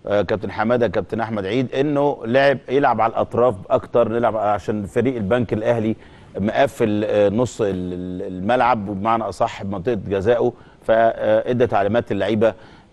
آه، كابتن حماده كابتن احمد عيد انه لعب يلعب على الاطراف اكتر نلعب عشان فريق البنك الاهلي مقفل آه، نص ال- ال- الملعب بمعنى اصح بمنطقه جزائه فادى تعليمات اللعيبه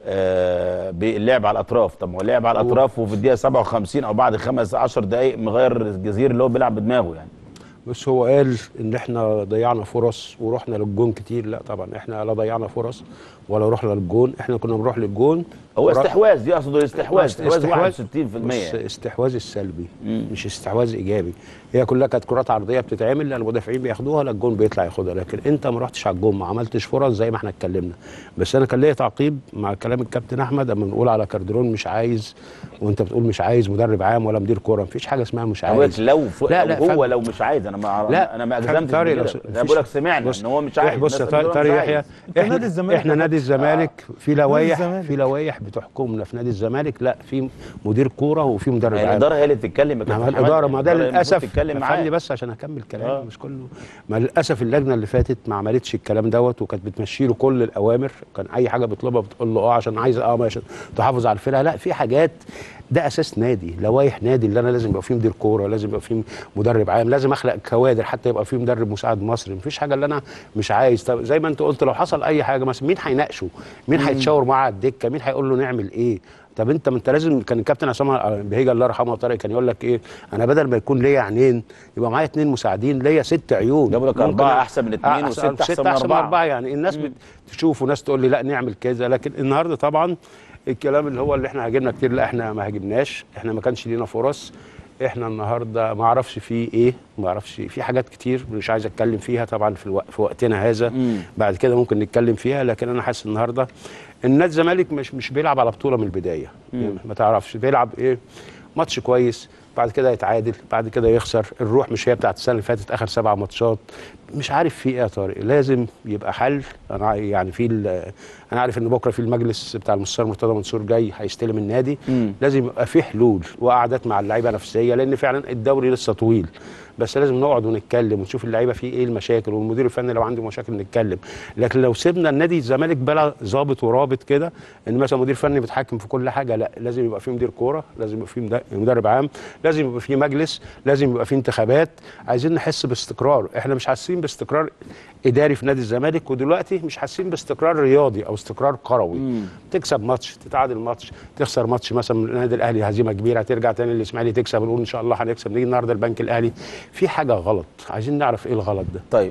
آه، باللعب على الاطراف طب ما هو لعب على الاطراف وفي الدقيقه 57 او بعد خمس 10 دقائق مغير الجزير اللي هو بيلعب بدماغه يعني بس هو قال ان احنا ضيعنا فرص ورحنا للجون كتير لا طبعا احنا لا ضيعنا فرص ولا رحنا للجون احنا كنا بنروح للجون هو ورا- استحواذ دي اقصد الاستحواذ استحواذ 61% بس يعني. استحواذ السلبي مش استحواذ ايجابي هي كلها كانت كرات عرضيه بتتعمل لا المدافعين بياخدوها لا الجون بيطلع ياخدها لكن انت ما رحتش على الجون ما عملتش فرص زي ما احنا اتكلمنا بس انا كان ليا تعقيب مع كلام الكابتن احمد اما بنقول على كاردرون مش عايز وانت بتقول مش عايز مدرب عام ولا مدير كوره مفيش حاجه اسمها مش هو عايز لو ف... لا، لو لا، هو فن- لو مش عايز انا ما لا انا ما فن- اجزمتش طارق، بكده. لو- انا مفيش- بقول لك سمعنا بص، ان هو مش عايز بص الناس طارق بتقول طارق مش يحيى عايز. أنت احنا نادي الزمالك احنا يا نادي الزمالك في لوائح الزمالك. في لوائح بتحكمنا في نادي الزمالك لا في مدير كوره وفي مدرب هي عام الاداره هي اللي بتتكلم يا ما هو كابتن الاداره حماد. ما ده الإدارة هي المفروض للاسف تتكلم معاه خلي بس عشان اكمل كلامي آه. مش كله ما للاسف اللجنه اللي فاتت ما عملتش الكلام دوت وكانت بتمشي له كل الاوامر كان اي حاجه بيطلبها بتقول له اه عشان عايز اه ماشي تحافظ على الفرقه لا في حاجات ده اساس نادي لوائح نادي اللي انا لازم يبقى فيه مدير كوره لازم يبقى فيه مدرب عام لازم اخلق كوادر حتى يبقى فيه مدرب مساعد مصري مفيش حاجه اللي انا مش عايز طب زي ما انت قلت لو حصل اي حاجه مثلا مين هيناقشه مين هيتشاور معاه على الدكه مين هيقول له نعمل ايه طب انت ما انت لازم كان الكابتن عصام بهيجه الله يرحمه وطارق كان يقول لك ايه انا بدل ما يكون ليا عينين يبقى معايا اتنين مساعدين ليا ست عيون جابوا لك ممكن أربعة أ- أحسن من اتنين أحسن- وستة أحسن من احسن من أربعة. اربعه يعني الناس بتشوف وناس تقول لي لا نعمل كذا لكن النهارده طبعا الكلام اللي هو اللي احنا هاجمنا كتير لا احنا ما هاجمناش احنا ما كانش لينا فرص احنا النهارده ما اعرفش في ايه ما اعرفش في حاجات كتير مش عايز اتكلم فيها طبعا في, الوق... في وقتنا هذا مم. بعد كده ممكن نتكلم فيها لكن انا حاسس النهارده النادي الزمالك مش مش بيلعب على بطوله من البدايه يعني ما تعرفش بيلعب ايه ماتش كويس بعد كده يتعادل بعد كده يخسر الروح مش هي بتاعت السنه اللي فاتت اخر سبع ماتشات مش عارف في ايه يا طارق لازم يبقى حل انا ع- يعني في ال- انا عارف ان بكره في المجلس بتاع المستشار مرتضى منصور جاي هيستلم النادي مم. لازم يبقى في حلول وقعدات مع اللعيبه نفسيه لان فعلا الدوري لسه طويل بس لازم نقعد ونتكلم ونشوف اللعيبه فيه ايه المشاكل والمدير الفني لو عنده مشاكل نتكلم لكن لو سيبنا النادي الزمالك بلا ظابط ورابط كده ان مثلا مدير فني بيتحكم في كل حاجه لا لازم يبقى فيه مدير كوره لازم يبقى فيه مد- مدرب عام لازم يبقى فيه مجلس لازم يبقى فيه انتخابات عايزين نحس باستقرار احنا مش حاسين باستقرار اداري في نادي الزمالك ودلوقتي مش حاسين باستقرار رياضي او استقرار كروي تكسب ماتش تتعادل ماتش تخسر ماتش مثلا من النادي الاهلي هزيمه كبيره ترجع تاني الاسماعيلي تكسب ونقول ان شاء الله هنكسب نيجي النهارده البنك الاهلي في حاجه غلط عايزين نعرف ايه الغلط ده طيب